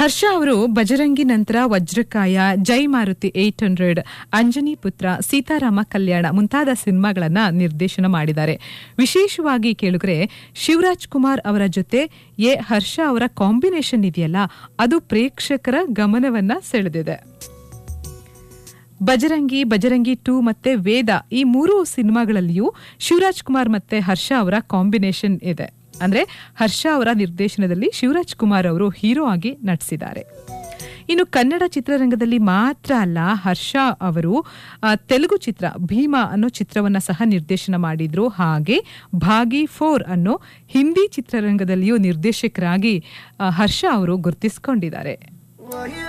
ಹರ್ಷ ಅವರು ಬಜರಂಗಿ ನಂತರ Vajrakaya Jai Maruthi eight hundred Anjani Putra Seetharama ಕಲ್ಯಾಣ ಮುಂತಾದ ಸಿನಿಮಾಗಳನ್ನ ನಿರ್ದೇಶನ ಮಾಡಿದ್ದಾರೆ ವಿಶೇಷವಾಗಿ ಕೇಳಿದ್ರೆ ಶಿವರಾಜ್ ಕುಮಾರ್ ಅವರ ಜೊತೆ ಎ ಹರ್ಷ ಅವರ ಕಾಂಬಿನೇಷನ್ ಇದೆಯಲ್ಲ ಅದು ಪ್ರೇಕ್ಷಕರ ಗಮನವನ್ನ ಸೆಳೆದಿದೆ ಬಜರಂಗಿ ಬಜರಂಗಿ ಟೂ ಮತ್ತೆ ವೇದ ಈ ಮೂರು ಸಿನಿಮಾಗಳಲ್ಲಿಯೂ ಶಿವರಾಜ್ ಕುಮಾರ್ ಮತ್ತೆ ಹರ್ಷ ಅವರ ಕಾಂಬಿನೇಷನ್ ಇದೆ ಅಂದ್ರೆ ಹರ್ಷ ಅವರ ನಿರ್ದೇಶನದಲ್ಲಿ ಶಿವರಾಜ್ ಕುಮಾರ್ ಅವರು ಹೀರೋ ಆಗಿ ನಟಿಸಿದ್ದಾರೆ ಇನ್ನು ಕನ್ನಡ ಚಿತ್ರರಂಗದಲ್ಲಿ ಮಾತ್ರ ಅಲ್ಲ ಹರ್ಷ ಅವರು ಆ, ತೆಲುಗು ಚಿತ್ರ ಭೀಮಾ ಅನ್ನೋ ಚಿತ್ರವನ್ನ ಸಹ ನಿರ್ದೇಶನ ಮಾಡಿದ್ರು ಹಾಗೆ ಭಾಗಿ ಫೋರ್ ಅನ್ನೋ ಹಿಂದಿ ಚಿತ್ರರಂಗದಲ್ಲಿಯೂ ನಿರ್ದೇಶಕರಾಗಿ ಆ, ಹರ್ಷ ಅವರು ಗುರುತಿಸಿಕೊಂಡಿದ್ದಾರೆ